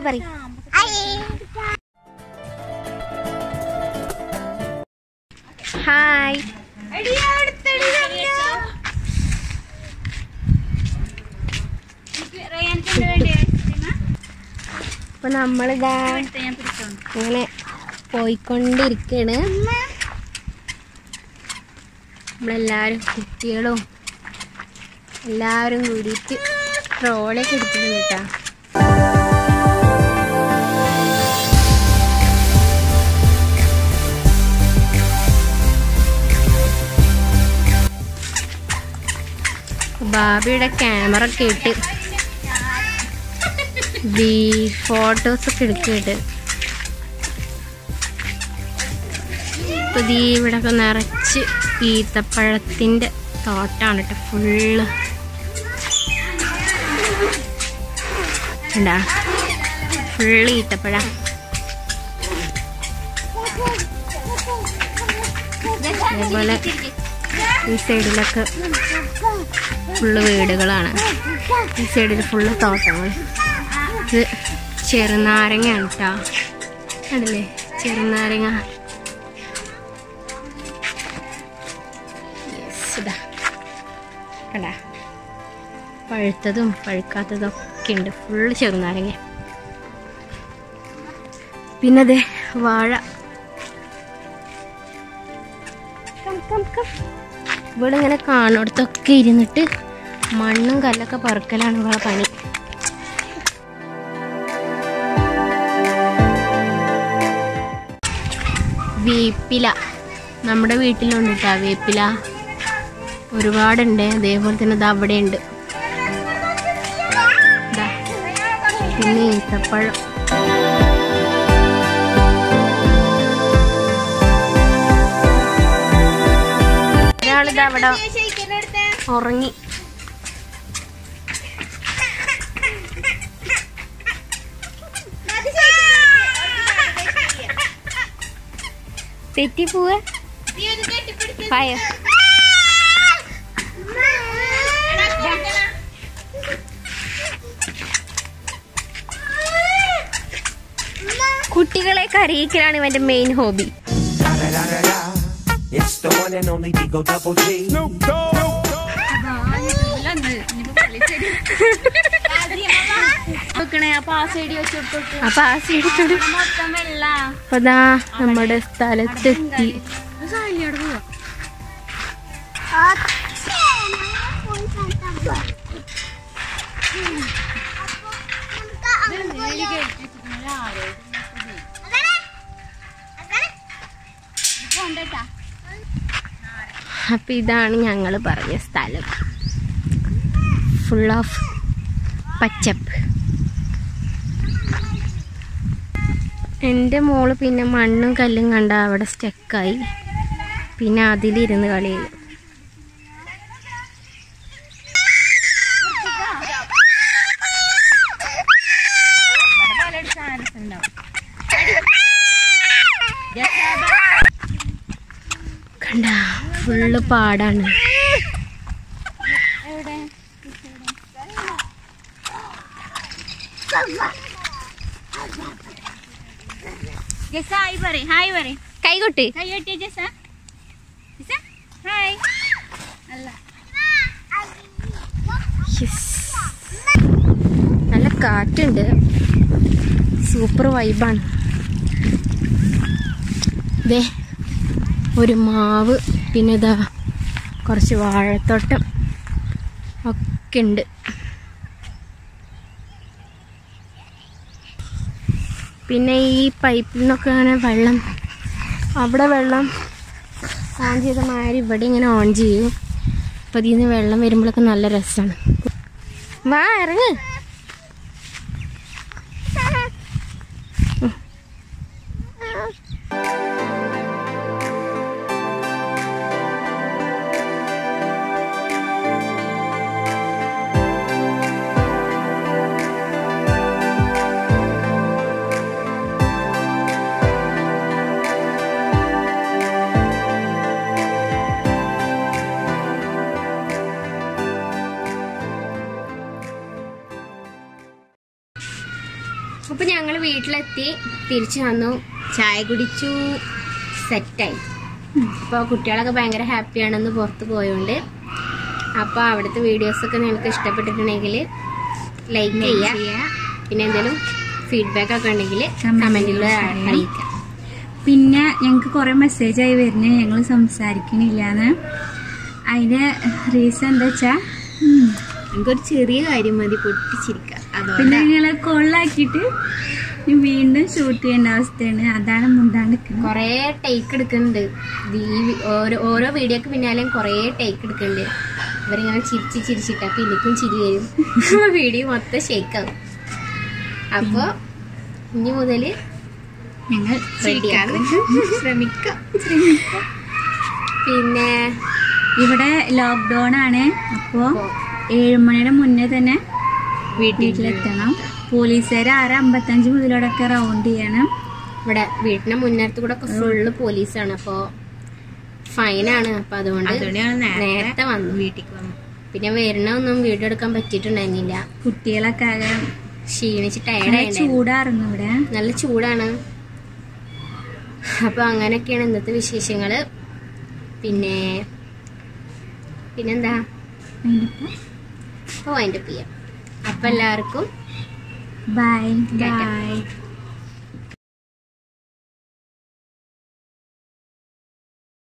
പറയും ഹായ് അപ്പൊ നമ്മളിതാ ഇങ്ങനെ പോയിക്കൊണ്ടിരിക്കാണ് നമ്മളെല്ലാരും കുട്ടികളും എല്ലാവരും കൂടിയിട്ട് ട്രോളൊക്കെ എടുത്തിട്ടുണ്ട് കേട്ടാ ബാബിയുടെ ക്യാമറ ഒക്കെ ഇട്ട് ദീ ഫോട്ടോസ് ഒക്കെ എടുക്കിട്ട് ഇപ്പൊ ദീ ഇവിടെ ഒക്കെ നിറച്ച് ഈത്തപ്പഴത്തിന്റെ തോട്ടാണ് കേട്ടോ ഫുള്ള് ഉണ്ടാ ഫുള്ള് ഈത്തപ്പഴ അതേപോലെ ഈ സൈഡിലൊക്കെ ഫുള്ള് വീടുകളാണ് ഈ സൈഡിൽ ഫുള്ള് തോട്ടങ്ങൾ ഇത് ചെറുനാരങ്ങയാണ് കേട്ടോ കണ്ടില്ലേ ചെറുനാരങ്ങ Yes, ഇതാ കണ്ടാ പഴുത്തതും പഴുക്കാത്തതും ഒക്കെ ഉണ്ട് ഫുള്ള് ചെറുനാരങ്ങ പിന്നെ അതെ വാഴ കം, കം, കം. ഇവിടെ ഇങ്ങനെ കാണുന്നിടത്തൊക്കെ ഇരുന്നിട്ട് മണ്ണും കല്ലൊക്കെ പറക്കലാണ് ഇവളെ പണി വേപ്പില നമ്മുടെ വീട്ടിലുണ്ട് കേട്ടോ വേപ്പില ഒരുപാടുണ്ട് അതേപോലെ തന്നെ ഇത് അവിടെ ഉണ്ട് പിന്നെ ഈത്തപ്പഴം ഒരാളിത് അവിടെ ഉറങ്ങി തെറ്റി പോവ പായോ കുട്ടികളെ കരയിക്കലാണ് ഇവന്റെ main hobby It's the one and only Digo Double G. അപ്പൊ ആ സൈഡ് അപ്പൊ ദാ നമ്മുടെ സ്ഥലത്തെത്തി അപ്പൊ ഇതാണ് ഞങ്ങൾ പറഞ്ഞ സ്ഥലം ഫുൾ ഓഫ് പച്ചപ്പ് എൻ്റെ മോള് പിന്നെ മണ്ണും കല്ലും കണ്ട അവിടെ സ്റ്റക്കായി പിന്നെ അതിലിരുന്ന് കളി ചെയ്യും കണ്ട ഫുള്ള് പാടാണ് ഹായ് പറയും ഹായ് പറയും കൈകൊട്ട് കൈ കെട്ടിയ ജസ ജസ ഹായ് അല്ല Yes. നല്ല കാറ്റുണ്ട് സൂപ്പർ വൈബാണ് ദേ ഒരു മാവ് പിന്നെ ഇതാ കുറച്ച് വാഴത്തോട്ടം ഒക്കെ ഉണ്ട് പിന്നെ ഈ പൈപ്പിൽ നിന്നൊക്കെ അങ്ങനെ വെള്ളം അവിടെ വെള്ളം ഓൺ ചെയ്ത മാതിരി ഇവിടെ ഇങ്ങനെ ഓൺ ചെയ്യും അപ്പം അതിൽ നിന്ന് വെള്ളം വരുമ്പോഴൊക്കെ നല്ല രസമാണ് വാ ഇറങ്ങ് ഞങ്ങൾ വീട്ടിലെത്തി തിരിച്ചു വന്നു ചായ കുടിച്ചു സെറ്റായി അപ്പോൾ കുട്ടികളൊക്കെ ഭയങ്കര ഹാപ്പിയാണെന്ന് പുറത്ത് പോയോണ്ട് അപ്പോൾ അവിടുത്തെ വീഡിയോസൊക്കെ നിങ്ങൾക്ക് ഇഷ്ടപ്പെട്ടിട്ടുണ്ടെങ്കിൽ ലൈക്ക് ചെയ്യുക പിന്നെ എന്തെങ്കിലും ഫീഡ്ബാക്ക് ഒക്കെ ഉണ്ടെങ്കിൽ Comment കമൻറ്റിൽ ചെയ്യാം. അറിയിക്കാം പിന്നെ ഞങ്ങൾക്ക് കുറേ മെസ്സേജ് ആയി വരുന്നത് ഞങ്ങൾ സംസാരിക്കണില്ലാന്ന് അതിന് റീസൺ എന്താ വെച്ചാ എനിക്കൊരു ചെറിയ കാര്യം മതി പൊട്ടിച്ചിരിക്കുക പിന്നെ അതുകൊണ്ട് ഞങ്ങളെ കൊള്ളാക്കിയിട്ട് വീണ്ടും ഷൂട്ട് ചെയ്യേണ്ട അവസ്ഥയാണ് അതാണ് മുണ്ടാണ്ടിരിക്കുന്നത് കുറേ ടേക്ക് എടുക്കുന്നുണ്ട് ഇത് ഈ വി- ഓരോ ഓരോ വീഡിയോക്ക് പിന്നാലെയും കുറേ ടേക്ക് എടുക്കുന്നുണ്ട് ഇവരിങ്ങനെ ചിരിച്ച് ചിരിച്ചിട്ട് അപ്പൊ എനിക്കും ചിരി വരും വീഡിയോ മൊത്തം ഷേക്കാവും അപ്പോ ഇനി മുതല് ഞങ്ങൾ റെഡിയാണ് ശ്രമിക്കാം പിന്നെ ഇവിടെ ലോക്ക്ഡൗൺ ആണ് അപ്പോ അപ്പോ ഏഴുമണിയുടെ മുന്നേ തന്നെ വീട്ടിൽ വീട്ടിലെത്തണം പോലീസുകാർ ആറ് അമ്പത്തഞ്ച് മുതലോടൊക്കെ റൗണ്ട് ചെയ്യണം ഇവിടെ വീട്ടിന്റെ മുന്നേരത്ത് കൂടെ ഒക്കെ ഫുള്ള് പോലീസാണ് അപ്പോ ഫൈനാണ് അപ്പൊ അതുകൊണ്ട് നേരത്തെ വന്നു വീട്ടിൽ വന്നു പിന്നെ വരണ ഒന്നും വീഡിയോ എടുക്കാൻ പറ്റിയിട്ടുണ്ടായിരുന്നില്ല കുട്ടികളൊക്കെ ആകെ ക്ഷീണിച്ച് നല്ല ടയർഡായിട്ട് ചൂടായിരുന്നു ഇവിടെ നല്ല ചൂടാണ് അപ്പൊ അങ്ങനെയൊക്കെയാണ് ഇന്നത്തെ വിശേഷങ്ങള് പിന്നെ പിന്നെന്താ അതിനിപ്പോ അപ്പൊ വൈൻഡപ്പ് ചെയ്യാം അപ്പൊ എല്ലാവർക്കും ബൈ ടാറ്റ. ബൈ